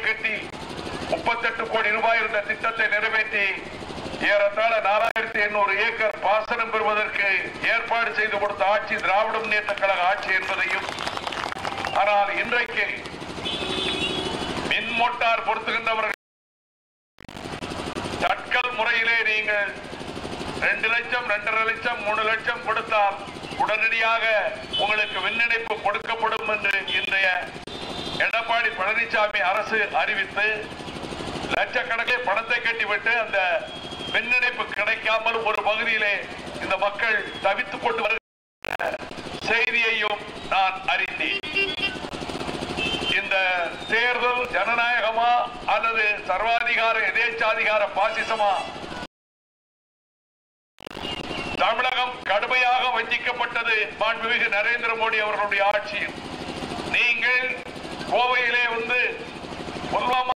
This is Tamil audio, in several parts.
கட்டி முப்பத்தெட்டு கோடி ரூபாய் இருந்த திட்டத்தை நிறைவேற்றி ஏறத்தாழ நாலாயிரத்தி எண்ணூறு ஏக்கர் பாசனம் பெறுவதற்கு ஏற்பாடு செய்து கொடுத்த ஆட்சி திராவிட முன்னேற்ற கழக ஆட்சி என்பதையும் ஆனால் இன்றைக்கு மின் மோட்டார் பொருத்துகின்றவர்கள் தட்கல் முறையிலே நீங்கள் ரெண்டு லட்சம் ரெண்டரை லட்சம் மூணு லட்சம் கொடுத்தால் உடனடியாக உங்களுக்கு மின் இணைப்பு கொடுக்கப்படும் என்று இன்றைய எடப்பாடி பழனிசாமி அரசு அறிவித்து லட்சக்கணக்கில் பணத்தை கட்டிவிட்டு அந்த மின் இணைப்பு கிடைக்காமல் ஒரு பகுதியிலே இந்த மக்கள் தவித்துக் கொண்டு வருகிற செய்தியையும் நான் அறிந்தேன் இந்த தேர்தல் ஜனநாயகமா அல்லது சர்வாதிகார எதேச்சாதிகார பாசிசமா தமிழகம் கடுமையாக வஞ்சிக்கப்பட்டது மாண்புமிகு நரேந்திர மோடி அவர்களுடைய ஆட்சியில் நீங்கள் கோவையிலே வந்து புல்வாமா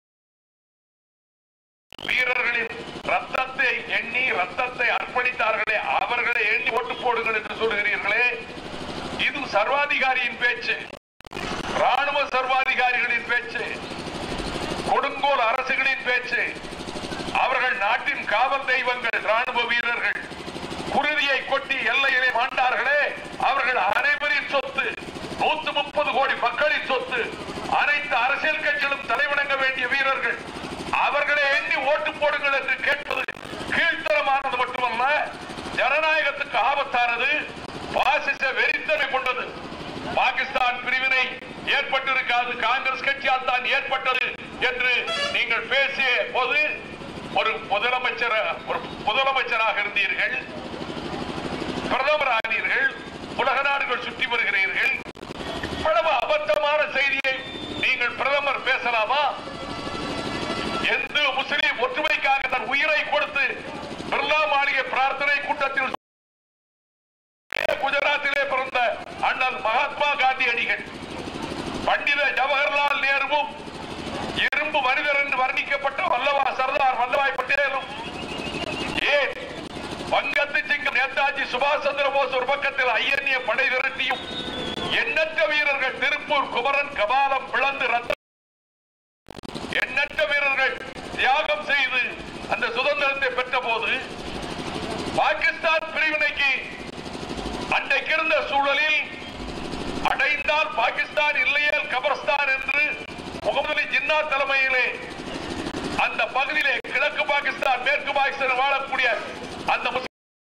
வீரர்களின் ரத்தத்தை எண்ணி ரத்தத்தை அர்ப்பணித்தார்களே அவர்களை எண்ணி ஓட்டு போடுங்கள் என்று சொல்கிறீர்களே இது சர்வாதிகாரியின் பேச்சு ராணுவ சர்வாதிகாரிகளின் பேச்சு கொடுங்கோல் அரசுகளின் பேச்சு அவர்கள் நாட்டின் காவல் தெய்வங்கள் ராணுவ வீரர்கள் குருதியை கொட்டி எல்லையிலே மாண்டார்களே அவர்கள் அனைவரின் சொத்து நூத்து முப்பது கோடி மக்களின் சொத்து அனைத்து அரசியல் கட்சிகளும் தலைவணங்க வேண்டிய வீரர்கள் அவர்களை எண்ணி ஓட்டு போடுங்கள் என்று கேட்பது கீழ்த்தரமானது மட்டுமல்ல ஜனநாயகத்துக்கு ஆபத்தானது பாசிச வெறித்தனை கொண்டது பாகிஸ்தான் பிரிவினை ஏற்பட்டிருக்காது காங்கிரஸ் கட்சியால் தான் ஏற்பட்டது என்று நீங்கள் பேசிய போது ஒரு முதலமைச்சர் ஒரு முதலமைச்சராக இருந்தீர்கள் பிரதமர் ஆனீர்கள் உலக நாடுகள் சுற்றி வருகிறீர்கள் இவ்வளவு அபத்தமான செய்தியை நீங்கள் பிரதமர் பேசலாமா எந்த முஸ்லிம் ஒற்றுமைக்காக தன் உயிரை கொடுத்து பிர்லா மாளிகை பிரார்த்தனை கூட்டத்தில் குஜராத்திலே பிறந்த அண்ணல் மகாத்மா காந்தியடிகள் பண்டித ஜவஹர்லால் நேருவும் இரும்பு மனிதர் என்று வர்ணிக்கப்பட்ட வல்லவா சர்தார் வல்லபாய் பட்டேலும் ஏன் வங்கத்து சிங்கம் நேதாஜி சுபாஷ் சந்திர போஸ் ஒரு பக்கத்தில் ஐஎன்ஏ படை திரட்டியும் எண்ணற்ற வீரர்கள் திருப்பூர் குமரன் கபாலம் பிளந்து ரத்த எண்ணற்ற வீரர்கள் தியாகம் செய்து அந்த சுதந்திரத்தை பெற்ற போது பாகிஸ்தான் பிரிவினைக்கு அன்றைக்கு இருந்த சூழலில் அடைந்தால் பாகிஸ்தான் இல்லையேல் கபர்ஸ்தான் என்று முகமது அலி ஜின்னா தலைமையிலே அந்த பகுதியிலே கிழக்கு பாகிஸ்தான் மேற்கு பாகிஸ்தான் வாழக்கூடிய அந்த முஸ்லிம்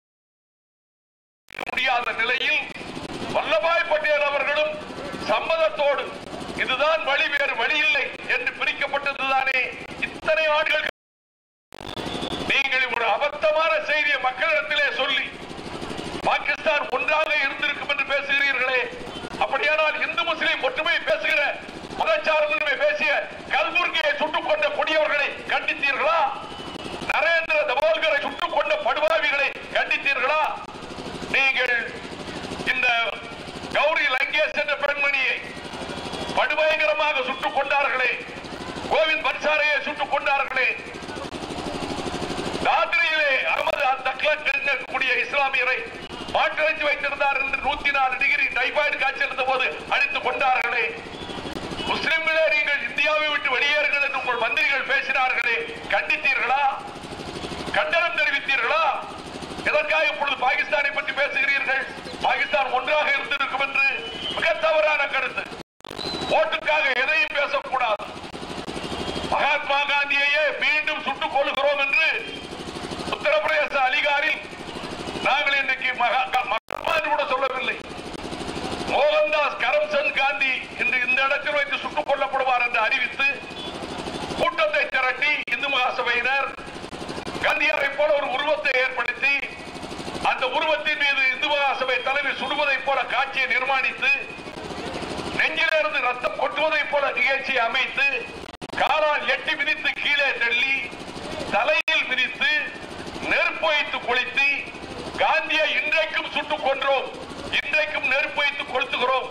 முடியாத நிலையில் வல்லபாய் பட்டேல் அவர்களும் சம்மதத்தோடு இதுதான் வழி வேறு வழி இல்லை என்று பிரிக்கப்பட்டதுதானே இத்தனை ஆண்டுகள் நீங்கள் ஒரு அபத்தமான செய்தியை மக்களிடத்திலே சொல்லி பாகிஸ்தான் ஒன்றாக இருந்திருக்கும் என்று பேசுகிறீர்களே அப்படியானால் இந்து முஸ்லிம் ஒற்றுமை பேசுகிற மதச்சார்பின்மை பேசிய கல்புர்கியை சுட்டுக் கொண்ட கொடியவர்களை கண்டித்தீர்களா நரேந்திர தபோல்கரை சுட்டுக் கொண்ட படுபாவிகளை கண்டித்தீர்களா நீங்கள் இந்த கௌரி லங்கேஷ் என்ற பெண்மணியை படுபயங்கரமாக சுட்டுக் கொண்டார்களே கோவிந்த் பன்சாரையை சுட்டுக் கொண்டார்களே தாத்ரியிலே அகமது தக்லக் இருக்கக்கூடிய இஸ்லாமியரை மாற்றிறைச்சி வைத்திருந்தார் என்று நூத்தி நாலு டிகிரி டைபாய்டு காய்ச்சல் இருந்த போது அழித்துக் கொண்டார்களே முஸ்லிம்களே நீங்கள் இந்தியாவை விட்டு வெளியேறுங்கள் என்று உங்கள் மந்திரிகள் பேசினார்களே கண்டித்தீர்களா கண்டனம் தெரிவித்தீர்களா எதற்காக இப்பொழுது பாகிஸ்தானை பற்றி பேசுகிறீர்கள் பாகிஸ்தான் ஒன்றாக இருந்திருக்கும் என்று மிக தவறான கருத்து ஓட்டுக்காக எதையும் பேசக்கூடாது மகாத்மா காந்தியையே மீண்டும் சுட்டுக் கொள்கிறோம் என்று உத்தரப்பிரதேச அலிகாரில் நாங்கள் இன்றைக்கு மகா- மகாத்மா என்று கூட சொல்லவில்லை மோகன்தாஸ் கரம்சந்த் காந்தி இன்று இந்த இடத்தில் வைத்து சுட்டுக் கொல்லப்படுவார் என்று அறிவித்து கூட்டத்தை திரட்டி இந்து மகாசபையினர் காந்தியாரை போல ஒரு உருவத்தை ஏற்படுத்தி அந்த உருவத்தின் மீது இந்து மகாசபை தலைவி சுடுவதைப் போல காட்சியை நிர்மாணித்து நெஞ்சிலிருந்து ரத்தம் கொட்டுவதைப் போல நிகழ்ச்சியை அமைத்து காலால் எட்டி மிதித்து கீழே தள்ளி தலையில் மிதித்து நெருப்பு வைத்து கொளுத்தி காந்தியை இன்றைக்கும் சுட்டுக் கொன்றோம் இன்றைக்கும் நெருப்பு வைத்து கொளுத்துகிறோம்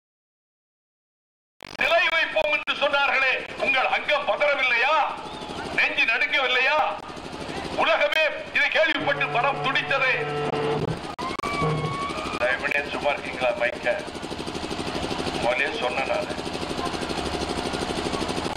சிலை வைப்போம் என்று சொன்னார்களே உங்கள் அங்கம் பதறவில்லையா நெஞ்சு நடுங்கவில்லையா உலகமே இதை கேள்விப்பட்டு மனம் துடித்ததே தயவுனே சும்மா இருக்கீங்களா மைக்க முதலே சொன்னேன் நான்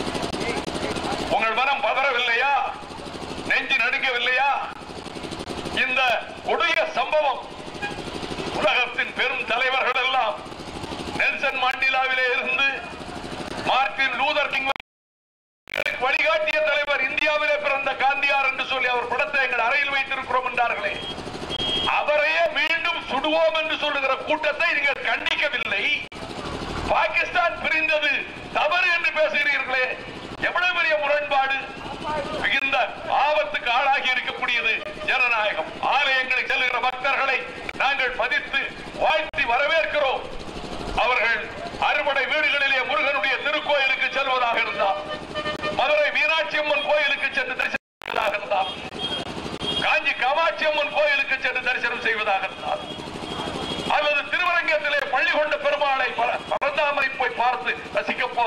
பெரும் தலைவர்கள் எல்லாம் நெல்சன் மாண்டிலாவிலே இருந்து மார்ட்டின் லூதர் கிங் எங்களுக்கு வழிகாட்டிய தலைவர் இந்தியாவிலே பிறந்த காந்தியார் என்று சொல்லி அவர் படத்தை எங்கள் அறையில் வைத்திருக்கிறோம் என்றார்களே அவரையே மீண்டும் சுடுவோம் என்று சொல்லுகிற கூட்டத்தை நீங்கள் கண்டிக்கவில்லை பாகிஸ்தான் பிரிந்தது தவறு என்று பேசுகிறீர்களே எவ்வளவு பெரிய முரண்பாடு மிகுந்த ஆபத்துக்கு ஆளாகி இருக்கக்கூடியது ஜனநாயகம் ஆலயங்களுக்கு செல்லுகிற பக்தர்களை நாங்கள் மதித்து வாழ்த்தி வரவேற்கிறோம் அவர்கள் அறுபடை வீடுகளிலே முருகனுடைய திருக்கோயிலுக்கு செல்வதாக இருந்தார் மதுரை மீனாட்சி அம்மன் கோயிலுக்கு சென்று தரிசனம் இருந்தார் காஞ்சி காமாட்சி அம்மன் கோயிலுக்கு சென்று தரிசனம் செய்வதாக இருந்தார் அல்லது திருவரங்கத்திலே பள்ளி கொண்ட பெருமாளை பர- பரந்தாமரை போய் பார்த்து ரசிக்க போ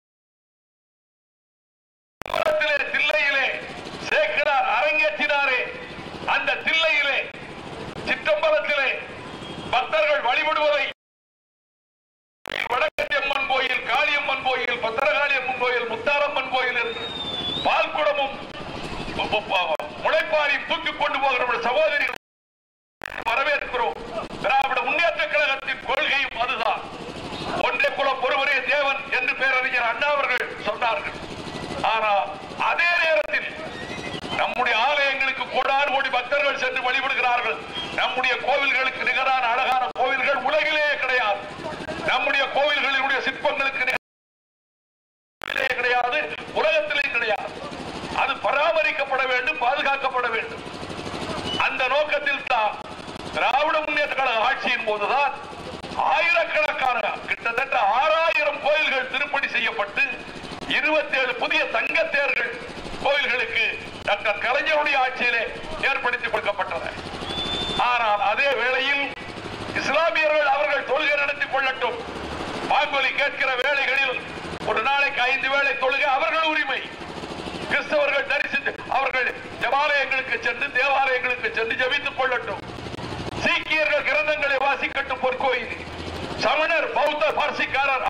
திருவரத்திலே, தில்லையிலே சேக்கிரார் அரங்கேற்றினாரே அந்த தில்லையிலே சிற்றம்பலத்திலே பக்தர்கள் வழிபடுவதை வடக்கத்தியம்மன் கோயில் காளியம்மன் கோயில் பத்திரகாளியம்மன் கோயில் முத்தாரம்மன் கோயில் என்று பால்குடமும் ப- ப- ப- முளைப்பாரியும் தூக்கி கொண்டு போகிற நம்முடைய சகோதரிகள் வரவேற்கிறோம் திராவிட முன்னேற்ற கழகத்தின் கொள்கையும் அதுதான் ஒன்றே குலம் ஒருவரே தேவன் என்று பேரறிஞர் அண்ணா அவர்கள் சொன்னார்கள் ஆனால் அதே நேரத்தில் நம்முடைய ஆலயங்களுக்கு கோடாறு கோடி பக்தர்கள் சென்று வழிபடுகிறார்கள் நம்முடைய கோவில்களுக்கு நிகரான அழகான கோவில்கள் உலகிலேயே கிடையாது நம்முடைய கோவில்களினுடைய சிற்பங்களுக்கு நிகரான கிடையாது உலகத்திலேயும் கிடையாது அது பராமரிக்கப்பட வேண்டும் பாதுகாக்கப்பட வேண்டும் அந்த நோக்கத்தில் தான் திராவிட முன்னேற்ற கழக ஆட்சியின் போதுதான் ஆயிரக்கணக்கான கிட்டத்தட்ட ஆறாயிரம் கோயில்கள் திருப்பணி செய்யப்பட்டு இருபத்தி ஏழு புதிய தங்கத்தேர்கள் கோயில்களுக்கு டாக்டர் கலைஞருடைய ஆட்சியிலே ஏற்படுத்தி கொடுக்கப்பட்டன ஆனால் அதே வேளையில் இஸ்லாமியர்கள் அவர்கள் தொழுகை நடத்திக் கொள்ளட்டும் வாங்கொலி கேட்கிற வேளைகளில் ஒரு நாளைக்கு ஐந்து வேளை தொழுகை அவர்கள் உரிமை கிறிஸ்தவர்கள் தரிசித்து அவர்கள் ஜபாலயங்களுக்கு சென்று தேவாலயங்களுக்கு சென்று ஜபித்துக் கொள்ளட்டும் சீக்கியர்கள் கிரந்தங்களை வாசிக்கட்டும் பொற்கோயில் சமணர் பௌத்த பார்சிக்காரர்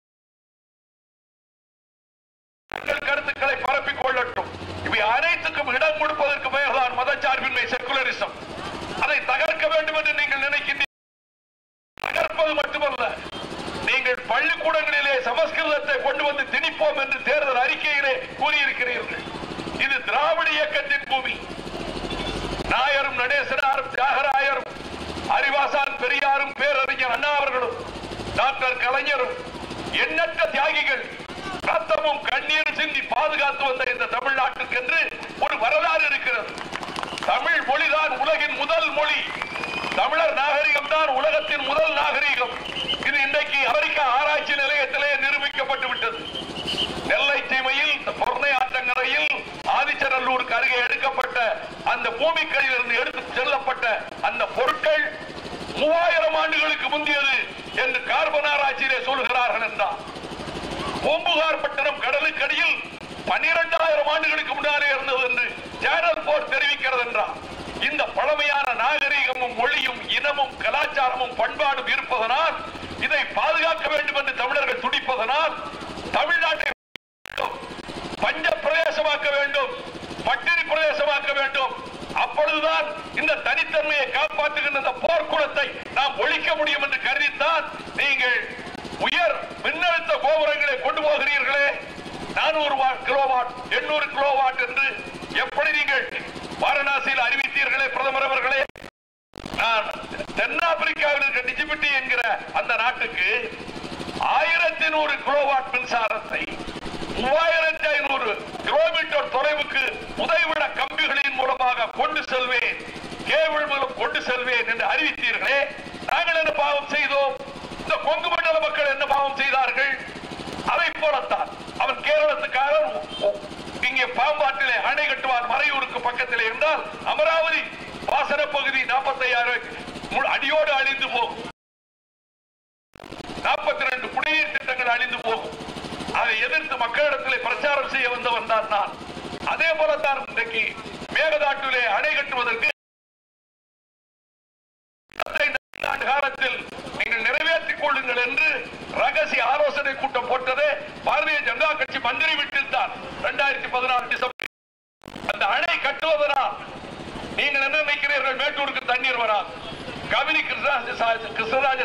தங்கள் கருத்துக்களை பரப்பிக் கொள்ளட்டும் இவை அனைத்துக்கும் இடம் கொடுப்பதற்கு பெயர்தான் மதச்சார்பின்மை செக்குலரிசம் அதை தகர்க்க வேண்டும் என்று நீங்கள் நினைக்கின்றீர்கள் தகர்ப்பது மட்டுமல்ல நீங்கள் பள்ளிக்கூடங்களிலே சமஸ்கிருதத்தை கொண்டு வந்து திணிப்போம் என்று தேர்தல் அறிக்கையிலே கூறியிருக்கிறீர்கள் இது திராவிட இயக்கத்தின் பூமி நாயரும் நடேசனாரும் தியாகராயரும் அறிவாசான் பெரியாரும் பேரறிஞர் அண்ணா அவர்களும் டாக்டர் கலைஞரும் எண்ணற்ற தியாகிகள் ரத்தமும் கண்ணீர் சிந்தி பாதுகாத்து வந்த இந்த தமிழ்நாட்டுக்கு என்று ஒரு வரலாறு இருக்கிறது தமிழ் மொழிதான் உலகின் முதல் மொழி தமிழர் நாகரிகம் தான் உலகத்தின் முதல் நாகரிகம் இது இன்றைக்கு அமெரிக்கா ஆராய்ச்சி நிலையத்திலே நிரூபிக்கப்பட்டு விட்டது நெல்லை தீமையில் இந்த பொருணை ஆற்றங்கரையில் ஆதிச்சநல்லூருக்கு அருகே எடுக்கப்பட்ட அந்த பூமிக்கடியில் இருந்து எடுத்து செல்லப்பட்ட அந்த பொருட்கள் மூவாயிரம் ஆண்டுகளுக்கு முந்தியது என்று கார்பன் ஆராய்ச்சியிலே சொல்கிறார்கள் என்றார் பூம்புகார் பட்டணம் கடலுக்கடியில் பனிரெண்டாயிரம் ஆண்டுகளுக்கு முன்னாலே இருந்தது என்று சேனல் போர் தெரிவிக்கிறது என்றார் இந்த பழமையான நாகரிகமும் மொழியும் இனமும் கலாச்சாரமும் பண்பாடும் இருப்பதனால் இதை பாதுகாக்க வேண்டும் என்று தமிழர்கள் துடிப்பதனால் தமிழ்நாட்டை பஞ்ச பிரதேசமாக்க வேண்டும் பட்டினி பிரதேசமாக்க வேண்டும் அப்பொழுதுதான் இந்த தனித்தன்மையை காப்பாற்றுகின்ற இந்த போர்க்குணத்தை நாம் ஒழிக்க முடியும் என்று கருதித்தான் நீங்கள் உயர் மின்னழுத்த கோபுரங்களை கொண்டு போகிறீர்களே நானூறு கிலோவாட் எண்ணூறு கிலோவாட் என்று எப்படி நீங்கள் வாரணாசியில் அறிவித்தீர்களே பிரதமர் அவர்களே நான் தென்னாப்பிரிக்காவில் இருக்க டிஜிபிட்டி என்கிற அந்த நாட்டுக்கு ஆயிரத்தி நூறு கிலோவாட் மின்சாரத்தை மூவாயிரத்தி ஐநூறு கிலோமீட்டர் தொலைவுக்கு புதைவிட கம்பிகளின் மூலமாக கொண்டு செல்வேன் கேபிள் மூலம் கொண்டு செல்வேன் என்று அறிவித்தீர்களே நாங்கள் என்ன பாவம் செய்தோம் இந்த கொங்கு மண்டல மக்கள் என்ன பாவம் செய்தார்கள் அதை போலத்தான் அவன் கேரளத்துக்காரன் ஒ- இங்கே பாம்பாட்டிலே அணை கட்டுவான் மறையூருக்கு பக்கத்திலே இருந்தால் அமராவதி பாசன பகுதி நாற்பத்தையாயிரம் அடியோடு அழிந்து போகும் நாற்பத்தி ரெண்டு குடிநீர் திட்டங்கள் அழிந்து போகும் அதை எதிர்த்து மக்களிடத்திலே பிரச்சாரம் செய்ய வந்தவன் தான் நான் அதே போலத்தான் இன்றைக்கு மேகதாட்டிலே அணை கட்டுவதற்கு பதினைந்து ஆண்டு காலத்தில் நீங்கள் நிறைவேற்றிக் கொள்ளுங்கள் என்று ரகசிய ஆலோசனை கூட்டம் போட்டது பாரதிய ஜனதா கட்சி மந்திரி வீட்டில் தான் இரண்டாயிரத்தி பதினாறு டிசம்பர் அந்த அணை நீங்கள் என்ன நினைக்கிறீர்கள் மேட்டூருக்கு தண்ணீர் வராது கவினி கிருஷ்ணராஜ கிருஷ்ணராஜ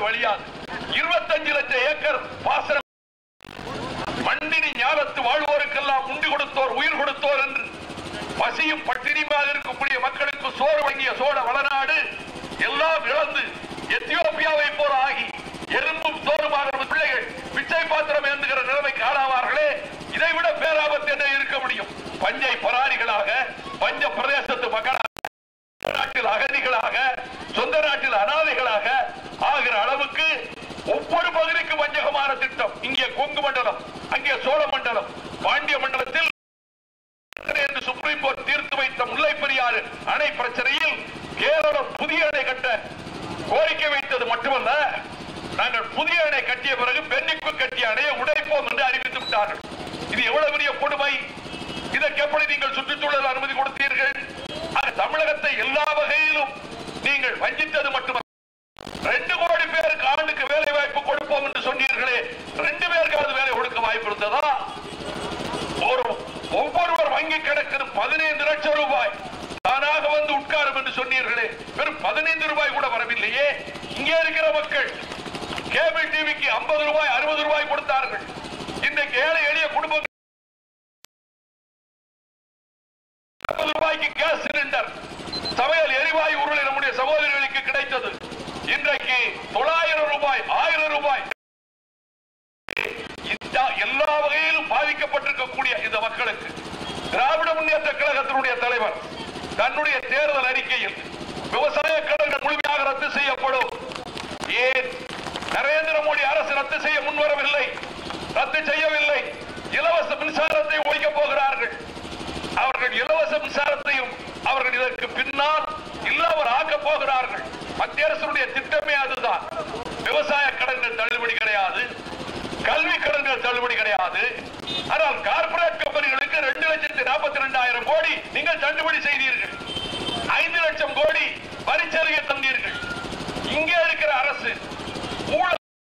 வழியாது இருபத்தஞ்சு லட்சம் ஏக்கர் பாசன மண்ணினி ஞானத்து வாழ்வோருக்கெல்லாம் உண்டு கொடுத்தோர் உயிர் கொடுத்தோர் என்று பசியும் பட்டினியுமாக இருக்கக்கூடிய மக்களுக்கு சோறு வழங்கிய சோழ வளநாடு எல்லாம் இழந்து எத்தியோப்பியாவை போல ஆகி எறும்பும் சோறுமாக பிள்ளைகள் பிச்சை பாத்திரம் ஏந்துகிற நிலைமைக்கு ஆளாவார்களே இதைவிட பேராபத்து என்ன இருக்க முடியும் பஞ்சை பராரிகளாக பஞ்ச பிரதேசத்து மக்களாக நாட்டில் அகதிகளாக சொந்த நாட்டில் அனாதைகளாக ஆகிற அளவுக்கு ஒவ்வொரு பகுதிக்கும் வஞ்சகமான திட்டம் இங்கே கொங்கு மண்டலம் அங்கே சோழ மண்டலம் பாண்டிய மண்டலத்தில் என்று சுப்ரீம் கோர்ட் தீர்த்து வைத்த முல்லை பெரியாறு அணை பிரச்சனையில் கேரளம் புதிய அணை கட்ட கோரிக்கை வைத்தது மட்டுமல்ல நாங்கள் புதிய அணை கட்டிய பிறகு பெண்ணிக்கு கட்டிய அணையை உடைப்போம் என்று அறிவித்து விட்டார்கள் இது எவ்வளவு பெரிய கொடுமை இதற்கு எப்படி நீங்கள் சுற்றுச்சூழல் அனுமதி கொடுத்தீர்கள் ஆக தமிழகத்தை எல்லா வகையிலும் நீங்கள் வஞ்சித்தது மட்டுமல்ல ரெண்டு கோடி பேருக்கு ஆண்டுக்கு வேலை வாய்ப்பு கொடுப்போம் என்று சொன்னீர்களே ரெண்டு பேருக்காவது வேலை கொடுக்க வாய்ப்பு இருந்ததா ஒரு ஒவ்வொருவர் வங்கி கணக்கு பதினைந்து லட்சம் ரூபாய் தானாக வந்து உட்காரும் என்று சொன்னீர்களே வெறும் பதினைந்து ரூபாய் கூட வரவில்லையே இங்கே இருக்கிற மக்கள் கேபிள் டிவிக்கு ஐம்பது ரூபாய் அறுபது ரூபாய் கொடுத்தார்கள் இன்றைக்கு ஏழை எளிய குடும்பங்கள் ஐம்பது ரூபாய்க்கு கேஸ் சிலிண்டர் சமையல் எரிவாயு உருளை நம்முடைய சகோதரிகளுக்கு கிடைத்தது இன்றைக்கு தொள்ளாயிரம் ரூபாய் ஆயிரம் ரூபாய் இந்த எல்லா வகையிலும் பாதிக்கப்பட்டிருக்கக்கூடிய இந்த மக்களுக்கு திராவிட முன்னேற்ற கழகத்தினுடைய தலைவர் தன்னுடைய தேர்தல் அறிக்கையில் விவசாய கடன்கள் முழுமையாக ரத்து செய்யப்படும் ஏன் நரேந்திர மோடி அரசு ரத்து செய்ய முன்வரவில்லை ரத்து செய்யவில்லை இலவச மின்சாரத்தை ஒழிக்கப் போகிறார்கள் அவர்கள் இலவச மின்சாரத்தையும் அவர்கள் இதற்கு பின்னால் இல்லாமல் ஆக்கப் போகிறார்கள் மத்திய அரசுடைய திட்டமே அதுதான் விவசாய கடன்கள் தள்ளுபடி கிடையாது கல்வி கடன்கள் தள்ளுபடி கிடையாது ஆனால் கார்பரேட் கம்பெனிகளுக்கு ரெண்டு லட்சத்தி நாற்பத்தி ரெண்டாயிரம் கோடி நீங்கள் தள்ளுபடி செய்தீர்கள் ஐந்து லட்சம் கோடி வரிச்சலுகை தந்தீர்கள் இங்கே இருக்கிற அரசு ஊழல்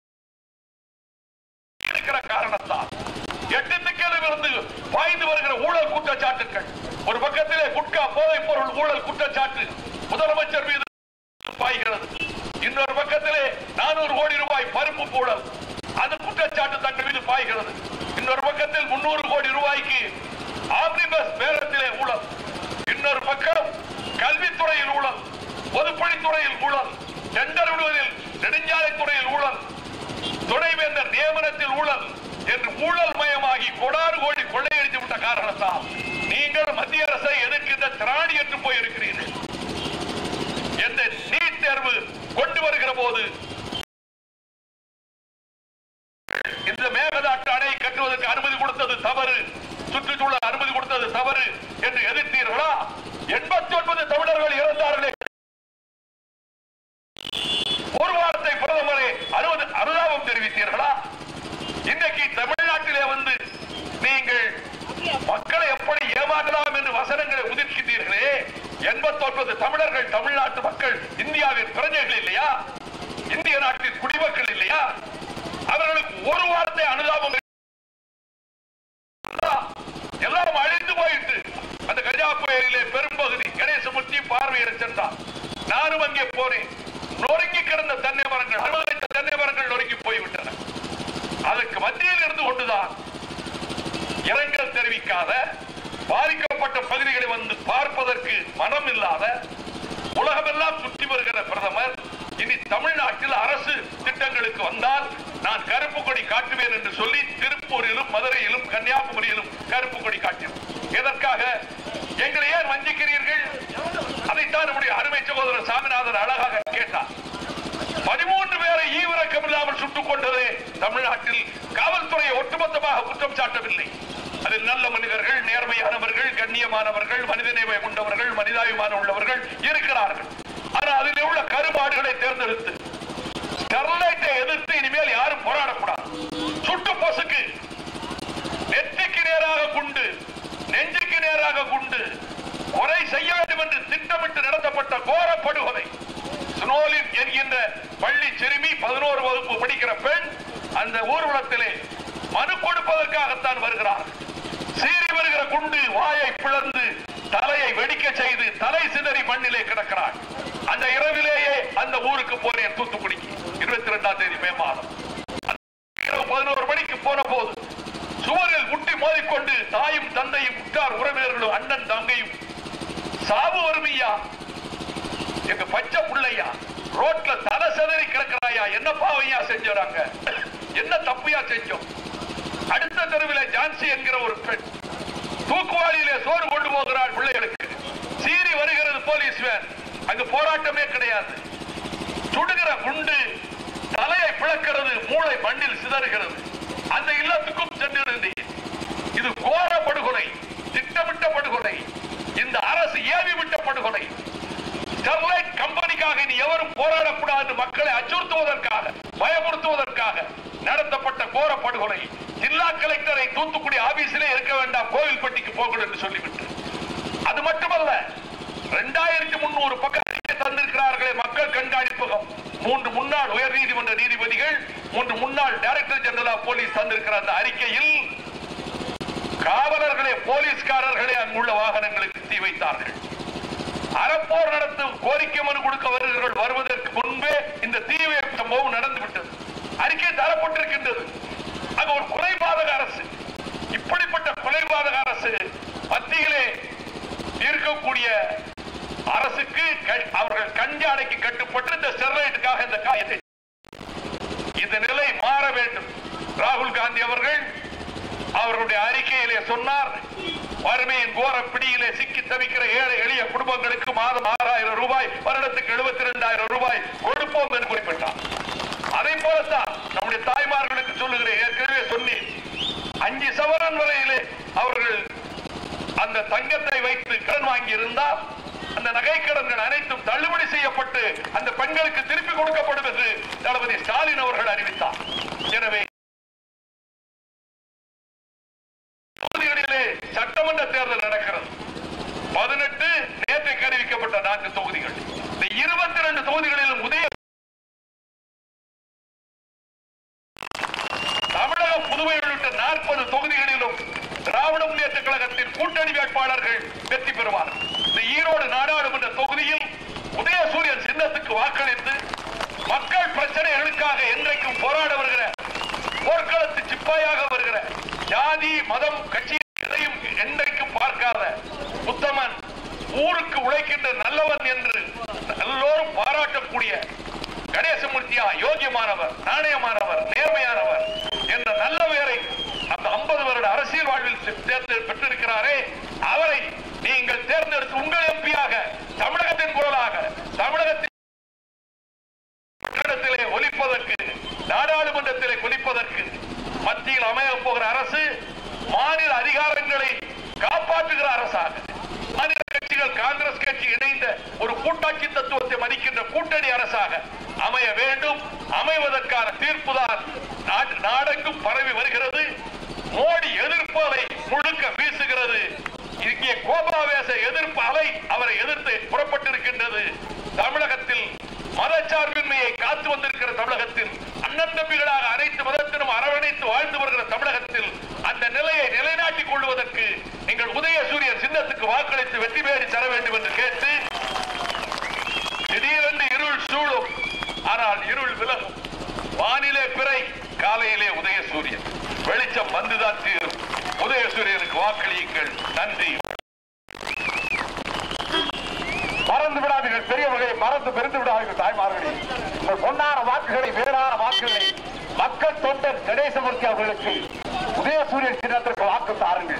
இருக்கிற காரணத்தால் எட்டு திக்கிலும் இருந்து பாய்ந்து வருகிற ஊழல் குற்றச்சாட்டுகள் ஒரு பக்கத்திலே குட்கா போதைப் பொருள் ஊழல் குற்றச்சாட்டு முதலமைச்சர் மீது பாய்கிறது இன்னொரு பக்கத்திலே நானூறு கோடி ரூபாய் பருப்பு ஊழல் அது குற்றச்சாட்டு தங்கள் மீது பாய்கிறது இன்னொரு பக்கத்தில் முன்னூறு கோடி ரூபாய்க்கு ஆம்னிபஸ் பேரத்திலே ஊழல் இன்னொரு பக்கம் கல்வித்துறையில் ஊழல் பொதுப்பணித்துறையில் ஊழல் டெண்டர் விடுவதில் நெடுஞ்சாலைத்துறையில் ஊழல் துணைவேந்தர் நியமனத்தில் ஊழல் என்று ஊழல் மயமாகி கொடாறு கோடி கொள்ளையடித்து விட்ட காரணத்தால் நீங்கள் மத்திய அரசை எதிர்க்கின்ற திராணி என்று போயிருக்கிறீர்கள் எந்த நீட் தேர்வு கொண்டு வருகிற போது இந்த மேகதாட்டு அணை கட்டுவதற்கு அனுமதி கொடுத்தது தவறு சுற்றுச்சூழல் அனுமதி கொடுத்தது தவறு என்று எதிர்த்தீர்களா எண்பத்தி ஒன்பது தமிழர்கள் இறந்தார்களே ஒரு வாரத்தை பிரதமரே அனுமதி அனுதாபம் தெரிவித்தீர்களா இன்றைக்கு தமிழ்நாட்டிலே வந்து நீங்கள் மக்களை எப்படி ஏமாற்றலாம் என்று வசனங்களை உதிர்க்கின்றீர்களே எண்பத்தி ஒன்பது தமிழர்கள் தமிழ்நாட்டு மக்கள் இந்தியாவின் பிரஜைகள் இல்லையா இந்திய நாட்டின் குடிமக்கள் இல்லையா அவர்களுக்கு ஒரு வார்த்தை அனுதாபம் எல்லாம் அழிந்து போயிட்டு அந்த கஜா புயலிலே பெரும்பகுதி கணேசமூர்த்தி பார்வையிட சென்றார் நானும் அங்கே போனேன் நொறுங்கி கிடந்த தென்னை மரங்கள் அறுபது தென்னை மரங்கள் நொறுங்கி போய்விட்டன அதற்கு மத்தியில் இருந்து கொண்டுதான் இரங்கல் தெரிவிக்காத பாதிக்கப்பட்ட பகுதிகளை வந்து பார்ப்பதற்கு மனம் இல்லாத உலகமெல்லாம் சுற்றி வருகிற பிரதமர் இனி தமிழ்நாட்டில் அரசு திட்டங்களுக்கு வந்தால் நான் கருப்பு கொடி காட்டுவேன் என்று சொல்லி திருப்பூரிலும் மதுரையிலும் கன்னியாகுமரியிலும் கருப்பு கொடி காட்டினோம் எதற்காக எங்களை ஏன் வஞ்சிக்கிறீர்கள் அதைத்தான் நம்முடைய அருமை சகோதரர் சாமிநாதன் அழகாக கேட்டார் பதிமூன்று பேரை ஈவிரக்கம் இல்லாமல் சுட்டுக் கொண்டதே தமிழ்நாட்டில் காவல்துறையை ஒட்டுமொத்தமாக குற்றம் சாட்டவில்லை அதில் நல்ல மனிதர்கள் நேர்மையானவர்கள் கண்ணியமானவர்கள் மனிதநேயம் கொண்டவர்கள் மனிதாபிமானம் உள்ளவர்கள் இருக்கிறார்கள் ஆனால் அதில் உள்ள கருமாடுகளை தேர்ந்தெடுத்து ஸ்டெர்லைட்டை எதிர்த்து இனிமேல் யாரும் போராடக்கூடாது சுட்டு பொசுக்கு நெற்றிக்கு நேராக குண்டு நெஞ்சுக்கு நேராக குண்டு கொலை செய்ய வேண்டும் என்று திட்டமிட்டு நடத்தப்பட்ட கோர படுகொலை ஸ்னோலின் என்கின்ற பள்ளி சிறுமி பதினோரு வகுப்பு படிக்கிற பெண் அந்த ஊர்வலத்திலே மனு கொடுப்பதற்காகத்தான் வருகிறார் சீறி வருகிற குண்டு வாயை பிளந்து தலையை வெடிக்க செய்து தலை சிதறி மண்ணிலே கிடக்கிறார் அந்த இரவிலேயே அந்த ஊருக்கு போனேன் தூத்துக்குடிக்கு இருபத்தி ரெண்டாம் தேதி மே மாதம் இரவு பதினோரு மணிக்கு போன போது சுவரில் முட்டி மோதிக்கொண்டு தாயும் தந்தையும் உற்றார் உறவினர்களும் அண்ணன் தங்கையும் சாவு வறுமையா எங்க பச்சை புள்ளையா ரோட்ல தலை செதறி கிடக்கிறாயா என்ன பாவையா செஞ்சாங்க என்ன தப்புயா செஞ்சோம் அடுத்த தெருவில் ஜான்சி என்கிற ஒரு பெண் தூக்குவாளியிலே சோறு கொண்டு போகிறாள் பிள்ளைகளுக்கு சீறி வருகிறது போலீஸ் வேன் அங்கு போராட்டமே கிடையாது சுடுகிற குண்டு தலையை பிளக்கிறது மூளை மண்ணில் சிதறுகிறது அந்த இல்லத்துக்கும் சென்றிருந்தேன் இது கோர படுகொலை திட்டமிட்ட படுகொலை இந்த அரசு ஏவி விட்ட படுகொலை ஸ்டெர்லைட் கம்பெனிக்காக இனி எவரும் போராடக்கூடாது மக்களை அச்சுறுத்துவதற்காக பயமுறுத்துவதற்காக நடத்தப்பட்ட கோர படுகொலை ஜில்லா கலெக்டரை தூத்துக்குடி ஆபீஸிலே இருக்க வேண்டாம் கோவில்பட்டிக்கு போகணும் என்று சொல்லிவிட்டு அது மட்டுமல்ல இரண்டாயிரத்தி முன்னூறு பக்கம் அறிக்கை தந்திருக்கிறார்களே மக்கள் கண்காணிப்பகம் மூன்று முன்னாள் உயர் நீதிமன்ற நீதிபதிகள் மூன்று முன்னாள் டைரக்டர் ஜெனரல் ஆஃப் போலீஸ் தந்திருக்கிற அந்த அறிக்கையில் காவலர்களே போலீஸ்காரர்களே அங்குள்ள வாகனங்களுக்கு தீ வைத்தார்கள் அறப்போர் நடத்தும் கோரிக்கை மனு கொடுக்க வருகிறவர்கள் வருவதற்கு முன்பே இந்த தீ வைப்பு சம்பவம் நடந்துவிட்டது அறிக்கை தரப்பட்டிருக்கின்றது அது ஒரு குறைபாதக அரசு இப்படிப்பட்ட குறைபாதக அரசு மத்தியிலே இருக்கக்கூடிய அரசுக்கு க- அவர்கள் கஞ்சாடைக்கு கட்டுப்பட்டு இந்த ஸ்டெர்லைட்டுக்காக இந்த காயத்தை இந்த நிலை மாற வேண்டும் ராகுல் காந்தி அவர்கள் அவர்களுடைய அறிக்கையிலே சொன்னார் வறுமையின் கோர பிடியிலே சிக்கி தவிக்கிற ஏழை எளிய குடும்பங்களுக்கு மாதம் ஆறாயிரம் ரூபாய் வருடத்துக்கு எழுபத்தி ரெண்டாயிரம் ரூபாய் கொடுப்போம் என்று குறிப்பிட்டார் அதை போலத்தான் நம்முடைய தாய்மார்களுக்கு சொல்லுகிறேன் ஏற்கனவே சொன்னேன் அஞ்சு சவரன் வரையிலே அவர்கள் அந்த தங்கத்தை வைத்து கடன் வாங்கி இருந்தால் அந்த நகை கடன்கள் அனைத்தும் தள்ளுபடி செய்யப்பட்டு அந்த பெண்களுக்கு திருப்பி கொடுக்கப்படும் என்று தளபதி ஸ்டாலின் அவர்கள் அறிவித்தார் எனவே தொகுதிகளிலே சட்டமன்ற தேர்தல் நடக்கிறது பதினெட்டு நேற்றைக்கு அறிவிக்கப்பட்ட நான்கு தொகுதிகள் இந்த இருபத்தி ரெண்டு தொகுதிகளிலும் உதய தமிழகம் புதுவை உள்ளிட்ட நாற்பது தொகுதிகளிலும் திராவிட முன்னேற்ற கழகத்தின் கூட்டணி வேட்பாளர்கள் வெற்றி பெறுவார் இந்த ஈரோடு நாடாளுமன்ற தொகுதியில் உதயசூரியன் சின்னத்துக்கு வாக்களித்து மக்கள் பிரச்சனைகளுக்காக என்றைக்கும் போராட வருகிற போர்க்களத்து சிப்பாயாக வருகிற ஜாதி மதம் கட்சி எதையும் என்றைக்கும் பார்க்காத உத்தமன் ஊருக்கு உழைக்கின்ற நல்லவன் என்று எல்லோரும் பாராட்டக்கூடிய கணேசமூர்த்தியா யோகியமானவர் நாணயமானவர் நேர்மையானவர் என்ற நல்ல பெயரை அந்த 50 வருட அரசியல் வாழ்வில் தேர்ந்து பெற்றிருக்கிறாரே அவரை நீங்கள் தேர்ந்தெடுத்து உங்கள் எம்பியாக தமிழகத்தின் குரலாக தமிழகத்தின் கட்டிடத்திலே ஒலிப்பதற்கு நாடாளுமன்றத்திலே ஒலிப்பதற்கு மத்தியில் அமையப் போகிற அரசு மாநில அதிகாரங்களை காப்பாற்றுகிற அரசாக மாநில கட்சிகள் காங்கிரஸ் கட்சி இணைந்த ஒரு கூட்டாட்சி தத்துவத்தை மதிக்கின்ற கூட்டணி அரசாக அமைய வேண்டும் அமைவதற்கான தீர்ப்புதான் நாடு- நாடெங்கும் பரவி வருகிறது மோடி எதிர்ப்பு அலை முழுக்க வீசுகிறது இங்கே கோபாவேச எதிர்ப்பு அலை அவரை எதிர்த்து புறப்பட்டிருக்கின்றது தமிழகத்தில் மதச்சார்பின்மையை காத்து வந்திருக்கிற தமிழகத்தில் அண்ணன் தம்பிகளாக அனைத்து மதத்திலும் அரவணைத்து வாழ்ந்து வருகிற தமிழகத்தில் அந்த நிலையை நிலைநாட்டிக் கொள்வதற்கு நீங்கள் உதயசூரியன் சின்னத்துக்கு வாக்களித்து வெற்றி பெறி தர வேண்டும் என்று கேட்டு திடீரென்று இருள் சூழும் ஆனால் இருள் விலகும் வானிலே பிறை காலையிலே உதயசூரியன் வெளிச்சம் வந்துதான் தீரும் உதயசூரியனுக்கு வாக்களியுங்கள் நன்றி மறந்து விடாதீர்கள் பெரியவர்களை மறந்து பெருந்து விடாதீர்கள் தாய்மார்களே உங்கள் பொன்னான வாக்குகளை வேறான வாக்குகளை மக்கள் தொண்டன் கணேசமூர்த்தி அவர்களுக்கு உதயசூரியன் சின்னத்திற்கு வாக்கு தாருங்கள்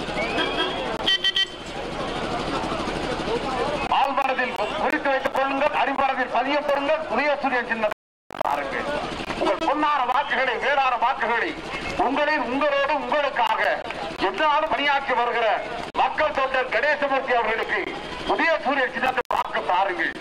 ஆழ்மனதில் குறித்து வைத்துக் கொள்ளுங்கள் அடிமனதில் பதியப் பொருங்கள் உதயசூரியன் சின்னத்தை தாருங்கள் உங்கள் பொன்னான வாக்குகளை வேறான வாக்குகளை உங்களில் உங்களோடு உங்களுக்காக எந்நாளும் பணியாற்றி வருகிற மக்கள் தொண்டர் கணேசமூர்த்தி அவர்களுக்கு உதயசூரியன் சின்னத்தை வாக்கு தாருங்கள்